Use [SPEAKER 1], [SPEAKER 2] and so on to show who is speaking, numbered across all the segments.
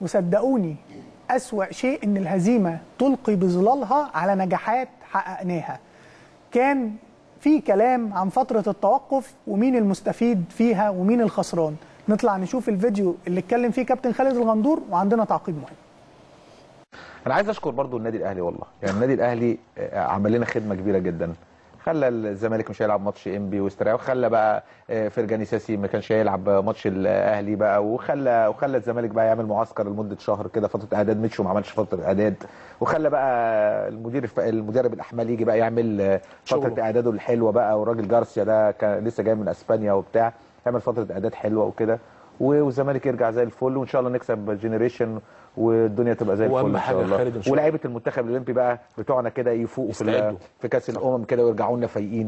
[SPEAKER 1] وصدقوني أسوأ شيء إن الهزيمة تلقي بظلالها على نجاحات حققناها كان في كلام عن فترة التوقف ومين المستفيد فيها ومين الخسران نطلع نشوف الفيديو اللي اتكلم فيه كابتن خالد الغندور وعندنا تعقيب مهم
[SPEAKER 2] انا عايز اشكر برضو النادي الاهلي والله يعني النادي الاهلي آه، عمل لنا خدمه كبيره جدا خلى الزمالك مش هيلعب ماتش انبي واستريح وخلى بقى آه، فرجاني ساسي ما كانش هيلعب ماتش الاهلي بقى وخلى وخلى الزمالك بقى يعمل معسكر لمده شهر كده فتره اعداد ميتشو ما عملش فتره اعداد وخلى بقى المدير الف- المدرب الاحمال يجي بقى يعمل آه، فتره
[SPEAKER 3] شغله.
[SPEAKER 2] اعداده الحلوه بقى والراجل جارسيا ده كان لسه جاي من اسبانيا وبتاع يعمل فتره اعداد حلوه وكده و- والزمالك يرجع زي الفل وان شاء الله نكسب جنريشن والدنيا تبقى زي الفل
[SPEAKER 3] وأهم
[SPEAKER 2] ان
[SPEAKER 3] حاجة
[SPEAKER 2] شاء الله
[SPEAKER 3] خالد إن شاء الله.
[SPEAKER 2] ولاعيبه المنتخب الاولمبي بقى بتوعنا كده يفوقوا في ال-
[SPEAKER 3] يستعدوا.
[SPEAKER 2] في كاس الامم كده ويرجعوا لنا فايقين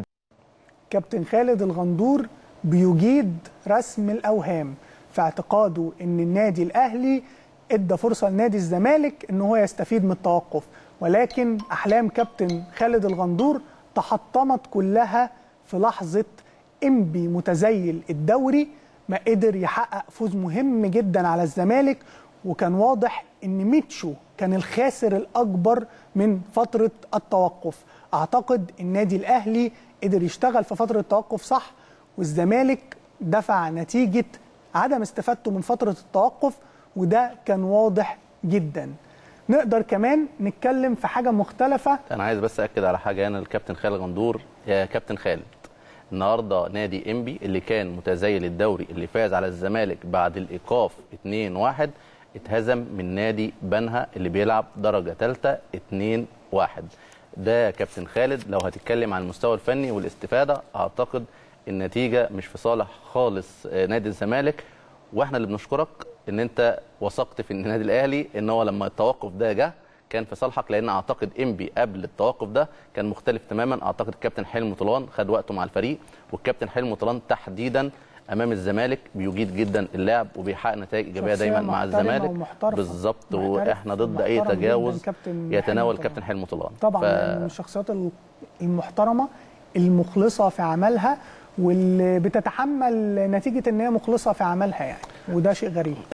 [SPEAKER 1] كابتن خالد الغندور بيجيد رسم الاوهام في اعتقاده ان النادي الاهلي ادى فرصه لنادي الزمالك ان هو يستفيد من التوقف ولكن احلام كابتن خالد الغندور تحطمت كلها في لحظه انبي متزيل الدوري ما قدر يحقق فوز مهم جدا على الزمالك وكان واضح ان ميتشو كان الخاسر الاكبر من فتره التوقف اعتقد النادي الاهلي قدر يشتغل في فتره التوقف صح والزمالك دفع نتيجه عدم استفادته من فتره التوقف وده كان واضح جدا نقدر كمان نتكلم في حاجه مختلفه
[SPEAKER 4] انا عايز بس اكد على حاجه هنا الكابتن خالد غندور يا كابتن خالد النهارده نادي انبي اللي كان متزيل الدوري اللي فاز على الزمالك بعد الايقاف 2-1 اتهزم من نادي بنها اللي بيلعب درجه ثالثه 2-1 ده يا كابتن خالد لو هتتكلم عن المستوى الفني والاستفاده اعتقد النتيجه مش في صالح خالص آه، نادي الزمالك واحنا اللي بنشكرك ان انت وثقت في النادي الاهلي ان هو لما التوقف ده جه كان في صالحك لان اعتقد انبي قبل التوقف ده كان مختلف تماما اعتقد الكابتن حلمي طولان خد وقته مع الفريق والكابتن حلمي طولان تحديدا امام الزمالك بيجيد جدا اللعب وبيحقق نتائج ايجابيه
[SPEAKER 1] شخصية
[SPEAKER 4] دايما مع
[SPEAKER 1] محترمة
[SPEAKER 4] الزمالك
[SPEAKER 1] ومحترفة.
[SPEAKER 4] بالظبط
[SPEAKER 1] محترف-
[SPEAKER 4] واحنا ضد اي
[SPEAKER 1] محترم جداً
[SPEAKER 4] تجاوز
[SPEAKER 1] كابتن
[SPEAKER 4] يتناول
[SPEAKER 1] حلمي
[SPEAKER 4] كابتن
[SPEAKER 1] طولان.
[SPEAKER 4] حلمي طولان
[SPEAKER 1] طبعا
[SPEAKER 4] ف...
[SPEAKER 1] من الشخصيات المحترمه المخلصه في عملها واللي بتتحمل نتيجه ان هي مخلصه في عملها يعني وده شيء غريب